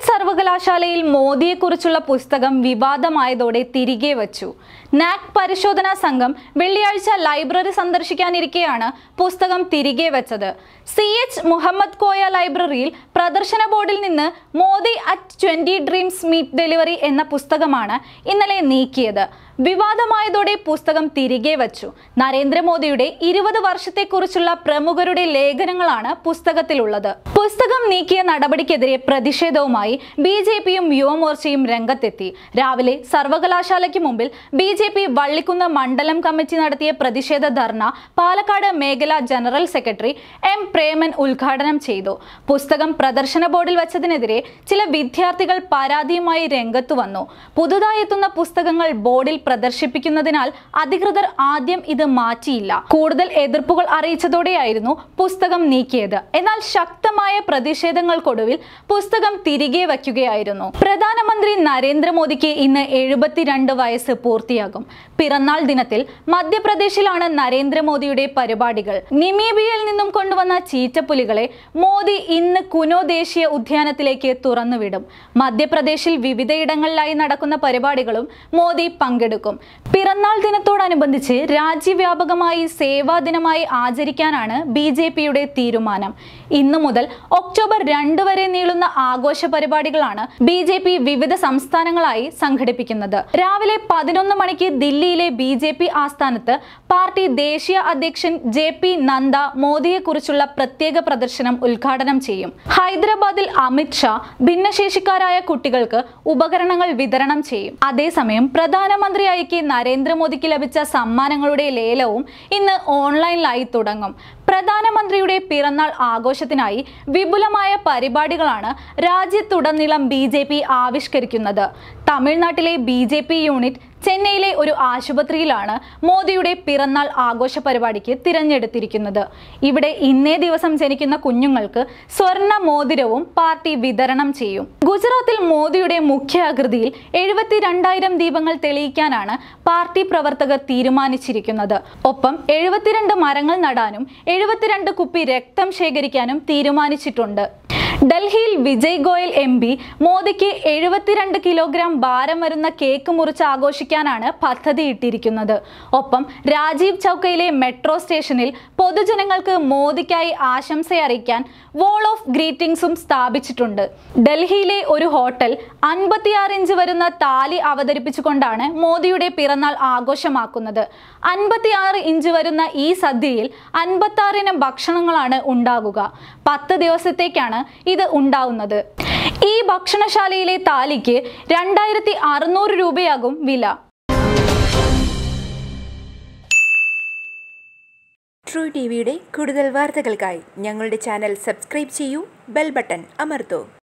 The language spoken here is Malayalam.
സർവകലാശാലയിൽ മോദിയെക്കുറിച്ചുള്ള പുസ്തകം വിവാദമായതോടെ തിരികെ വച്ചു നാക് പരിശോധനാ സംഘം വെള്ളിയാഴ്ച ലൈബ്രറി സന്ദർശിക്കാനിരിക്കെയാണ് പുസ്തകം തിരികെ വെച്ചത് സി എച്ച് മുഹമ്മദ് കോയ ലൈബ്രറിയിൽ പ്രദർശന ബോർഡിൽ നിന്ന് Modi at twenty dreams meet delivery എന്ന പുസ്തകമാണ് ഇന്നലെ നീക്കിയത് വിവാദമായതോടെ പുസ്തകം തിരികെ വച്ചു നരേന്ദ്രമോദിയുടെ ഇരുപത് വർഷത്തെക്കുറിച്ചുള്ള പ്രമുഖരുടെ ലേഖനങ്ങളാണ് പുസ്തകത്തിലുള്ളത് പുസ്തകം നീക്കിയ നടപടിക്കെതിരെ പ്രതിഷേധവുമായി ബി ജെ പിയും യുവമോർച്ചയും രംഗത്തെത്തി രാവിലെ സർവകലാശാലയ്ക്ക് മുമ്പിൽ ബി ജെ പി വള്ളിക്കുന്ന് മണ്ഡലം കമ്മിറ്റി നടത്തിയ പ്രതിഷേധ ധർണ പാലക്കാട് മേഖലാ ജനറൽ സെക്രട്ടറി എം പ്രേമൻ ഉദ്ഘാടനം ചെയ്തു പുസ്തകം പ്രദർശന ബോർഡിൽ വച്ചതിനെതിരെ ചില വിദ്യാർത്ഥികൾ പരാതിയുമായി രംഗത്തു വന്നു പുതുതായി എത്തുന്ന പുസ്തകങ്ങൾ ബോർഡിൽ പ്രദർശിപ്പിക്കുന്നതിനാൽ അധികൃതർ ആദ്യം ഇത് മാറ്റിയില്ല കൂടുതൽ എതിർപ്പുകൾ അറിയിച്ചതോടെയായിരുന്നു പുസ്തകം നീക്കിയത് എന്നാൽ ശക്തമായ പ്രതിഷേധങ്ങൾക്കൊടുവിൽ പുസ്തകം തിരികെ വയ്ക്കുകയായിരുന്നു പ്രധാനമന്ത്രി നരേന്ദ്രമോദിക്ക് ഇന്ന് എഴുപത്തിരണ്ട് വയസ്സ് പൂർത്തിയാകും പിറന്നാൾ ദിനത്തിൽ മധ്യപ്രദേശിലാണ് നരേന്ദ്രമോദിയുടെ പരിപാടികൾ നിമീബിയയിൽ നിന്നും കൊണ്ടുവന്ന ചീറ്റപ്പുലികളെ മോദി ഇന്ന് കുനോ ദേശീയ ഉദ്യാനത്തിലേക്ക് തുറന്നുവിടും മധ്യപ്രദേശിൽ വിവിധയിടങ്ങളിലായി നടക്കുന്ന പരിപാടികളും മോദി പങ്കെടുക്കും പിറന്നാൾ ദിനത്തോടനുബന്ധിച്ച് രാജ്യവ്യാപകമായി സേവാ ദിനമായി ആചരിക്കാനാണ് ബി ജെ പിയുടെ തീരുമാനം ഇന്നു മുതൽ ഒക്ടോബർ രണ്ട് വരെ നീളുന്ന ആഘോഷ പരിപാടികളാണ് ബി ജെ പി വിവിധ സംസ്ഥാനങ്ങളായി സംഘടിപ്പിക്കുന്നത് രാവിലെ പതിനൊന്ന് മണിക്ക് ദില്ലിയിലെ ബി ജെ പി ആസ്ഥാനത്ത് പാർട്ടി ദേശീയ അധ്യക്ഷൻ ജെ പി നന്ദ മോദിയെക്കുറിച്ചുള്ള പ്രത്യേക പ്രദർശനം ഉദ്ഘാടനം ചെയ്യും ഹൈദരാബാദിൽ അമിത് ഷാ ഭിന്നശേഷിക്കാരായ കുട്ടികൾക്ക് ഉപകരണങ്ങൾ വിതരണം ചെയ്യും അതേസമയം പ്രധാനമന്ത്രിയായിക്ക് നരേന്ദ്രമോദിക്ക് ലഭിച്ച സമ്മാനങ്ങളുടെ ലേലവും ഇന്ന് ഓൺലൈനിലായി തുടങ്ങും പ്രധാനമന്ത്രിയുടെ പിറന്നാൾ ആഘോഷത്തിനായി വിപുലമായ പരിപാടികളാണ് രാജ്യത്തുടനീളം ബി ജെ പി ആവിഷ്കരിക്കുന്നത് തമിഴ്നാട്ടിലെ ബി ജെ പി യൂണിറ്റ് ചെന്നൈയിലെ ഒരു ആശുപത്രിയിലാണ് മോദിയുടെ പിറന്നാൾ ആഘോഷ പരിപാടിക്ക് തിരഞ്ഞെടുത്തിരിക്കുന്നത് ഇവിടെ ഇന്നേ ദിവസം ജനിക്കുന്ന കുഞ്ഞുങ്ങൾക്ക് സ്വർണ്ണ മോതിരവും പാർട്ടി വിതരണം ചെയ്യും ഗുജറാത്തിൽ മോദിയുടെ മുഖ്യ ആകൃതിയിൽ എഴുപത്തിരണ്ടായിരം ദീപങ്ങൾ തെളിയിക്കാനാണ് പാർട്ടി പ്രവർത്തകർ തീരുമാനിച്ചിരിക്കുന്നത് ഒപ്പം എഴുപത്തിരണ്ട് മരങ്ങൾ നടാനും എഴുപത്തിരണ്ട് കുപ്പി രക്തം ശേഖരിക്കാനും തീരുമാനിച്ചിട്ടുണ്ട് ഡൽഹിയിൽ വിജയ് ഗോയൽ എം പി മോദിക്ക് എഴുപത്തിരണ്ട് കിലോഗ്രാം ഭാരം വരുന്ന കേക്ക് മുറിച്ച് ആഘോഷിക്കാനാണ് പദ്ധതി ഇട്ടിരിക്കുന്നത് ഒപ്പം രാജീവ് ചൌക്കയിലെ മെട്രോ സ്റ്റേഷനിൽ പൊതുജനങ്ങൾക്ക് മോദിക്കായി ആശംസ അറിയിക്കാൻ വോൾ ഓഫ് ഗ്രീറ്റിംഗ്സും സ്ഥാപിച്ചിട്ടുണ്ട് ഡൽഹിയിലെ ഒരു ഹോട്ടൽ അൻപത്തിയാറ് ഇഞ്ച് വരുന്ന താലി അവതരിപ്പിച്ചുകൊണ്ടാണ് മോദിയുടെ പിറന്നാൾ ആഘോഷമാക്കുന്നത് അൻപത്തിയാറ് ഇഞ്ച് വരുന്ന ഈ സദ്യയിൽ അൻപത്താറിനം ഭക്ഷണങ്ങളാണ് ഉണ്ടാകുക പത്ത് ദിവസത്തേക്കാണ് ഇത് ഉണ്ടാവുന്നത് ഈ ഭക്ഷണശാലയിലെ താലിക്ക് രണ്ടായിരത്തി അറുന്നൂറ് രൂപയാകും വില ട്രൂ ടി വിയുടെ കൂടുതൽ വാർത്തകൾക്കായി ഞങ്ങളുടെ ചാനൽ സബ്സ്ക്രൈബ് ചെയ്യൂ ബെൽ ബട്ടൺ അമർത്തൂ